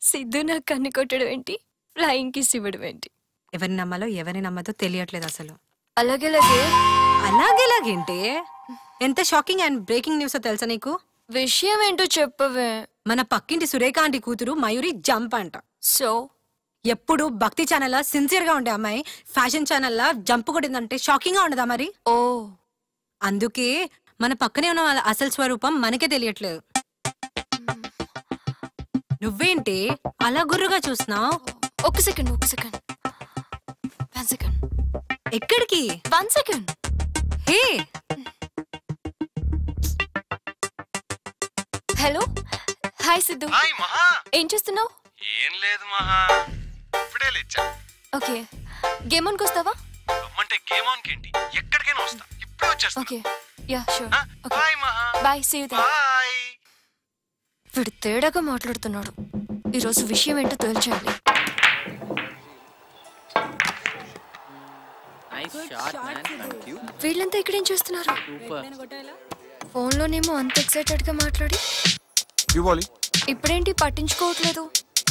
సిద్ధు నాకు కన్ను కొట్టడం ఏంటి ఫ్లయింగ్ కిస్ ఇవ్వడం ఏంటి ఎవరిని నమ్మాలో ఎవరిని నమ్మదో తెలియట్లేదు అసలు అలాగేలాగే అలాగేలాగేంటి ఎంత షాకింగ్ అండ్ బ్రేకింగ్ న్యూస్ తెలుసా నీకు విషయం ఏంటో చెప్పవే మన పక్కింటి సురేఖ ఆంటీ కూతురు మయూరి జంప్ అంట సో ఎప్పుడు భక్తి ఛానల్ సిన్సియర్ గా ఉండే అమ్మాయి ఫ్యాషన్ ఛానల్ జంప్ కొట్టిందంటే షాకింగ్ గా ఉండదా మరి ఓ అందుకే మన పక్కనే ఉన్న వాళ్ళ అసలు స్వరూపం మనకే తెలియట్లేదు నువ్వేంటి అలా గుర్రుగా చూస్తున్నావు ఒక సెకండ్ ఒక సెకండ్ వన్ సెకండ్ ఎక్కడికి one second hey hello hi Siddhu hi Maha ఏం చేస్తున్నావు ఏం లేదు మహా ఇప్పుడే లేచా ఓకే గేమ్ ఆన్కి వస్తావా రమ్మంటే గేమ్ ఆన్ కేంటి ఎక్కడికైనా వస్తా ఇప్పుడే వచ్చేస్తా okay ya sure okay bye Maha bye see you bye వీడు తేడాగా మాట్లాడుతున్నాడు ఈరోజు విషయం ఏంటో తేల్చేయాలి Nice shot, man. Thank you. వీళ్ళంతా ఇక్కడేం చేస్తున్నారు Super. ఫోన్లోనేమో అంత ఎక్సైటెడ్ గా మాట్లాడి ఇవ్వాలి ఇప్పుడేంటి పట్టించుకోవట్లేదు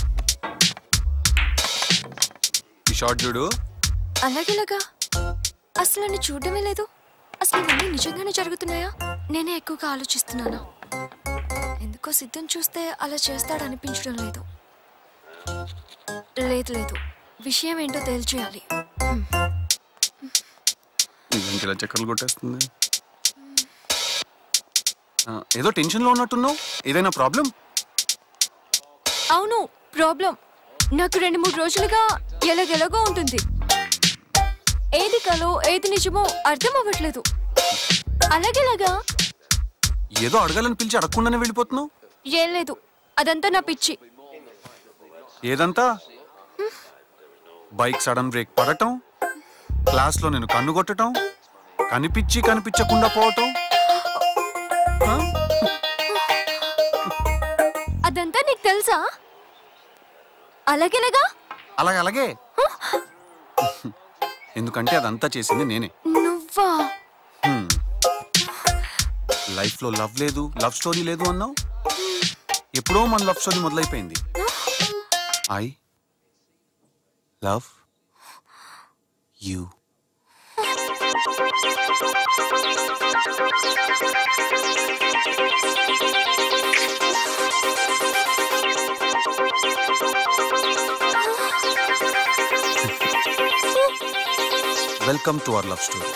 ఈ షార్ట్ చూడు అలాగేలాగా అసలు నన్ను చూడడమే లేదు అసలు ఇవన్నీ నిజంగానే జరుగుతున్నాయా నేనే ఎక్కువగా ఆలోచిస్తున్నానా ఎందుకో సిద్ధం చూస్తే అలా చేస్తాడు అనిపించడం లేదు లేదు లేదు విషయం ఏంటో తేల్చేయాలి హ్మ్. ఇంక ఇలా చక్కర్లు కొట్టేస్తుంది ఆ, ఏదో టెన్షన్ లో ఉన్నట్టున్నావు ఏదైనా ప్రాబ్లం అవును ప్రాబ్లం నాకు రెండు మూడు రోజులుగా ఎలాగెలాగో ఉంటుంది ఏది కలో ఏది నిజమో అర్థం అవ్వట్లేదు అలాగేలాగా ఏదో అడగాలని పిలిచి అడగకుండానే వెళ్ళిపోతున్నావు ఏం లేదు అదంతా నా పిచ్చి ఏదంతా బైక్ సడన్ బ్రేక్ పడటం క్లాస్ లో నేను కన్ను కొట్టటం కనిపించి కనిపించకుండా పోవటం ఆ? అదంతా నీకు తెలుసా అలాగేలాగా అలాగే అలాగే ఎందుకంటే అదంతా చేసింది నేనే నువ్వా లైఫ్ లో లవ్ లేదు లవ్ స్టోరీ లేదు అన్నావు ఎప్పుడో మన లవ్ స్టోరీ మొదలైపోయింది I love you welcome to our love story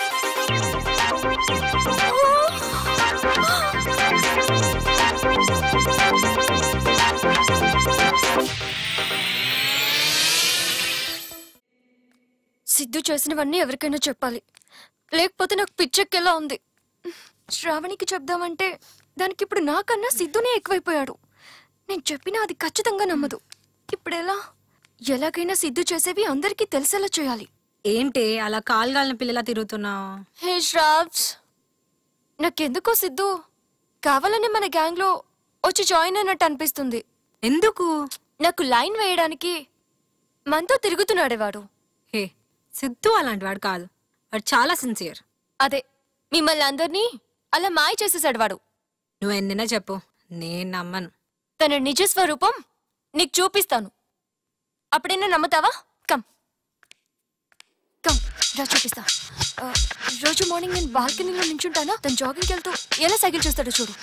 Siddhu చేసినవన్నీ ఎవరికైనా చెప్పాలి లేకపోతే నాకు పిచ్చెక్కేలా ఉంది శ్రావణికి చెప్దామంటే దానికి ఇప్పుడు నాకన్నా సిద్ధునే ఎక్కువైపోయాడు నేను చెప్పినా అది ఖచ్చితంగా నమ్మదు ఇప్పుడు ఎలా ఎలాగైనా సిద్ధు చేసేవి అందరికీ తెలిసేలా చేయాలి ఏంటి అలా కాలుగాలిన పిల్లలా తిరుగుతున్నావు హే శ్రావ్స్ నాకెందుకో సిద్ధు కావాలని మన గ్యాంగ్లో వచ్చి జాయిన్ అయినట్టు అనిపిస్తుంది ఎందుకు నాకు లైన్ వేయడానికి మనతో తిరుగుతున్నాడే వాడు హే సిద్ధు అలాంటి వాడు కాదు వాడు చాలా సిన్సియర్ అదే మిమ్మల్ని అందరినీ అలా మాయ చేసేసాడు వాడు నువ్వు ఎన్నైనా చెప్పు నేను నమ్మను తన నిజ స్వరూపం నీకు చూపిస్తాను అప్పుడైనా నమ్ముతావా కమ్ కమ్ రా చూపిస్తా ఆ, రోజు మార్నింగ్ నేను బాల్కనీలో నించుంటానా తను జాగింగ్కి వెళ్తూ ఎలా సైకిల్ చేస్తాడో చూడు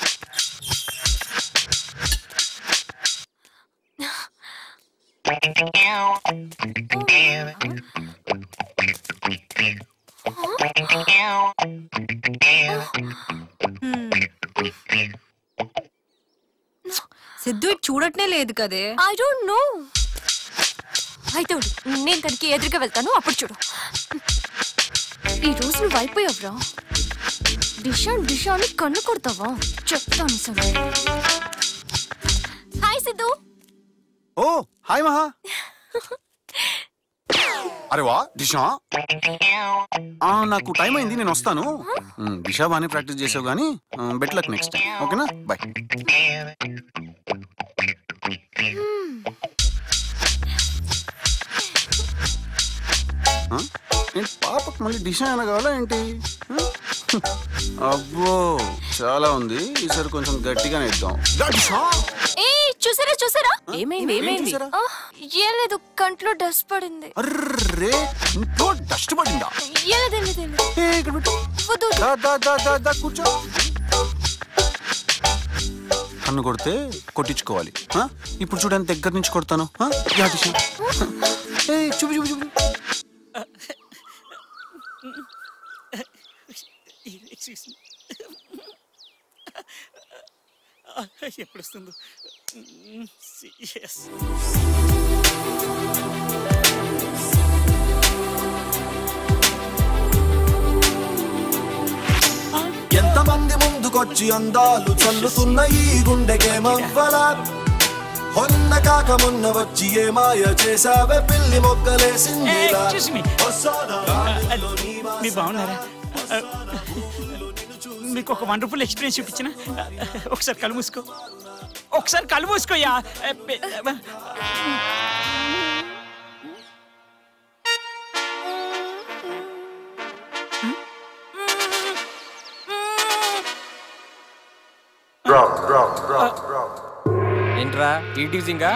సిద్ధు ఇటు చూడట్నే లేదు కదే ఐ డోంట్ నో అయితే ఉండు. నేను తనకి ఎదురుగా వెళ్తాను అప్పుడు చూడు ఈ రోజు నువ్వు అయిపోయావురా దిశా దిశా అని కన్ను కొడతావా చెప్తాను సరే హాయ్ సిద్ధు ఓ హాయ్ మహా అరే వా దిశా ఆ, నాకు టైం అయింది నేను వస్తాను ఉమ్, దిశా బాగానే ప్రాక్టీస్ చేసావు కానీ బెట్ లక్ నెక్స్ట్ టైం ఓకేనా బాయ్ ఏంటి పాపకు మళ్ళీ దిశ అయినా కావాలా ఏంటి ఆ? అబ్బో చాలా ఉంది ఈసారి కొంచెం గట్టిగానే ఇద్దాం దా దిశా! ఏ చూసారా చూసారా ఏమైంది ఏమైంది చూసారా? ఆ, ఏం లేదు కంట్లో డస్ట్ పడింది అర్రే ఇంట్లో డస్ట్ పడిందా ఏం లేదు ఏం లేదు, ఏం లేదు. ఏ, ఇక్కడ పెట్టు వద్దు, వద్దు. దా, దా, దా, దా, దా, కూర్చో కన్ను కొడితే కొట్టించుకోవాలి ఆ? ఇప్పుడు చూడండి దగ్గర నుంచి కొడతాను ఆ? యా, దిశ. ఏ చూపి చూపి చూపి ఎప్పుడు వస్తుందో ఎస్ ఎంతమంది ముందుకొచ్చి అందాలు చల్లుతున్న ఈ గుండెకేమవ్వలా హొన్న కాక మొన్న వచ్చి ఏ మాయ చేసావే పిల్లి మొక్కలేసిందిలా excuse me. వస్తానా గాలిలో నీ వాసన. మీరు బాగున్నారా మీకు ఒక వండర్ఫుల్ ఎక్స్పీరియన్స్ చూపించిన ఒకసారి కళ్ళు మూసుకో ఒకసారి కళ్ళు మూసుకోయా ఏంట్రా టీటీసింగా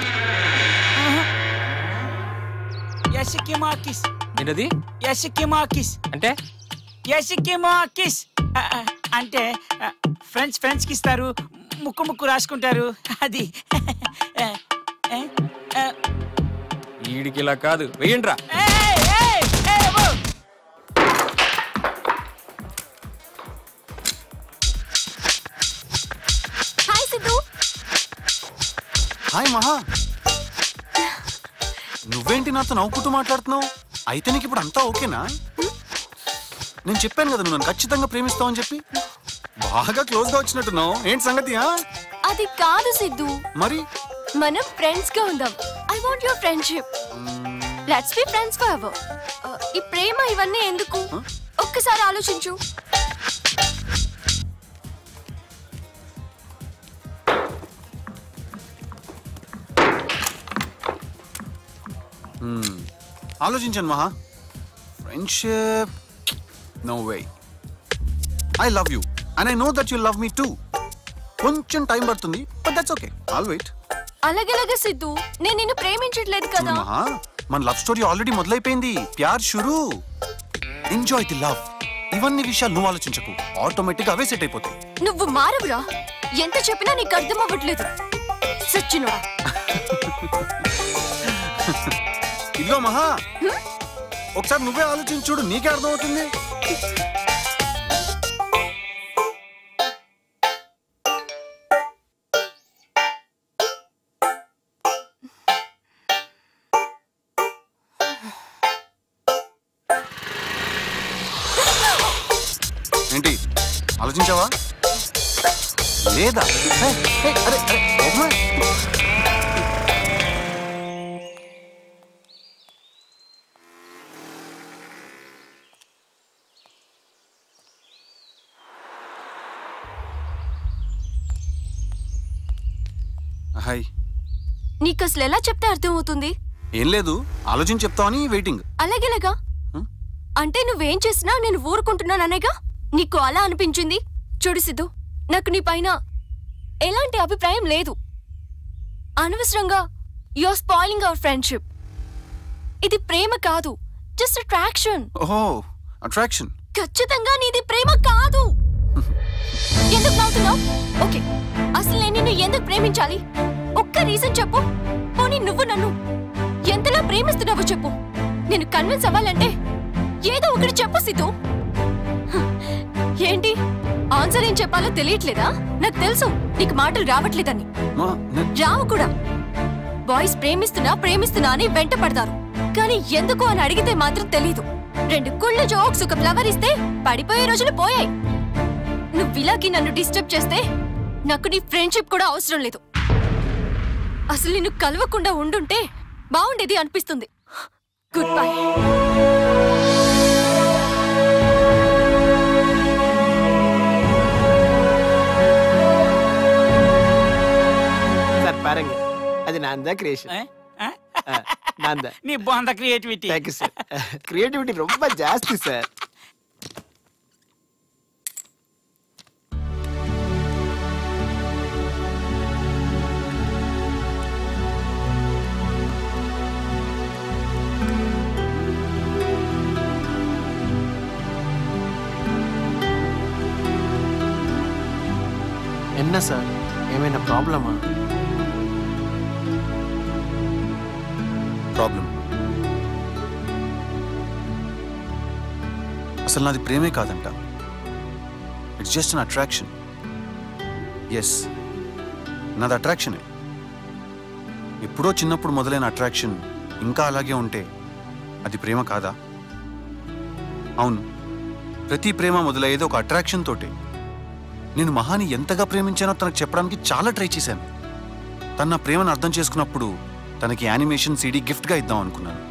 యశకి మాకిస్ ఏంటది యశకి మాకిస్ అంటే యశకి మాకిస్ అంటే ఫ్రెండ్స్ ఫ్రెండ్స్ కి ఇస్తారు ముక్కు ముక్కు రాసుకుంటారు అది వీడికి ఇలా కాదు వెయ్యండ్రా ఏయ్, ఏయ్, ఏయ్, అబ్బో. హాయ్ సిద్ధు హాయ్ మహా నువ్వేంటి నాతో నవ్వుకుంటూ మాట్లాడుతున్నావు అయితే నీకు ఇప్పుడు అంతా ఓకేనా నేను చెప్పాను కదా నువ్వు నన్ను ఖచ్చితంగా ప్రేమిస్తావని చెప్పి బాగా క్లోజ్ గా వచ్చినట్టున్నావు ఏంటి సంగతి ఆ? అది కాదు సిద్ధు మరి మనం ఫ్రెండ్స్ గా ఉందాం I want your friendship let's be friends forever ఈ ప్రేమ ఇవన్నీ ఎందుకు ఒక్కసారి ఆలోచించు ఆలోచించాను Maha friendship no way I love you and I know that you love me too కొంచెం టైం పడుతుంది but that's okay I'll wait అలాగేలాగే సిద్ధు నేను నిన్ను ప్రేమించట్లేదు కదా మహా మన లవ్ స్టోరీ ఆల్రెడీ మొదలైపోయింది ప్యార్ షురూ ఎంజాయ్ ది లవ్ ఇవన్నీ విషయాలు నువ్వు ఆలోచించకు ఆటోమేటిక్ అవే సెట్ అయిపోతాయి నువ్వు మారవురా ఎంత చెప్పినా నీకు అర్థం అవ్వట్లేదు సచ్చినోడా ఇదిగో మహా ఒకసారి నువ్వే ఆలోచించి చూడు నీకే అర్థమవుతుంది ఏంటి ఆలోచించావా లేదా హే, హే, అరే అరే కోపమా? హాయ్ నీకు అసలు ఎలా చెప్తే అర్థం అవుతుంది ఏం లేదు ఆలోచించి చెప్తావని వెయిటింగ్ అలాగేలాగా హ్మ్? అంటే నువ్వేం చేసినా నేను ఊరుకుంటున్నాననేగా నీకు అలా అనిపించింది చూడు సిద్ధు నాకు నీ పైన ఎలాంటి అభిప్రాయం లేదు అనవసరంగా యువర్ స్పాయిలింగ్ అవర్ ఫ్రెండ్షిప్ ఇది ప్రేమ కాదు జస్ట్ అట్రాక్షన్ ఓహో అట్రాక్షన్ ఖచ్చితంగా నీది ప్రేమ కాదు ఎందుకు నవ్వుతున్నావు ఓకే అసలు నేను నిన్ను ఎందుకు ప్రేమించాలి ఒక్క రీజన్ చెప్పు పోనీ నువ్వు నన్ను ఎంతలా ప్రేమిస్తున్నావో చెప్పు నేను కన్విన్స్ అవ్వాలంటే ఏదో ఒకటి చెప్పు సిద్ధు హ, ఏంటి ఆన్సర్ ఏం చెప్పాలో తెలియట్లేదా నాకు తెలుసు నీకు మాటలు రావట్లేదని మా నే- రావు కూడా బాయ్స్ ప్రేమిస్తున్నా ప్రేమిస్తున్నా అని వెంట పడతారు కానీ ఎందుకు అని అడిగితే మాత్రం తెలీదు రెండు కుళ్ళ జోక్స్ ఒక ఫ్లవర్ ఇస్తే పడిపోయే రోజులు పోయాయి నువ్వు ఇలాగి నన్ను డిస్టర్బ్ చేస్తే నాకు నీ ఫ్రెండ్షిప్ కూడా అవసరం లేదు అసలు నిన్ను కలవకుండా ఉండుంటే బాగుండేది అనిపిస్తుంది గుడ్ బై సార్ పారంగి అది నాందా క్రియేషన్ ఏ? ఆ? నాందా నీ బాగుంద creativity thank you sir creativity ரொம்ப జాస్తి సార్ ఎన్న సార్ ఏమైనా ప్రాబ్లమా ప్రాబ్లం అసలు నాది ప్రేమే కాదంట it's just an attraction yes నాది అట్రాక్షనే ఎప్పుడో చిన్నప్పుడు మొదలైన అట్రాక్షన్ ఇంకా అలాగే ఉంటే అది ప్రేమ కాదా అవును ప్రతి ప్రేమ మొదలయ్యేది ఒక అట్రాక్షన్ తోటే నేను మహాని ఎంతగా ప్రేమించానో తనకు చెప్పడానికి చాలా ట్రై చేశాను తన నా ప్రేమను అర్థం చేసుకున్నప్పుడు తనకి యానిమేషన్ సీడీ గిఫ్ట్గా ఇద్దాం అనుకున్నాను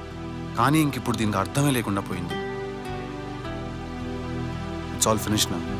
కానీ ఇంక ఇప్పుడు దీనికి అర్థమే లేకుండా పోయింది ఇట్స్ ఆల్ ఫినిష్ నా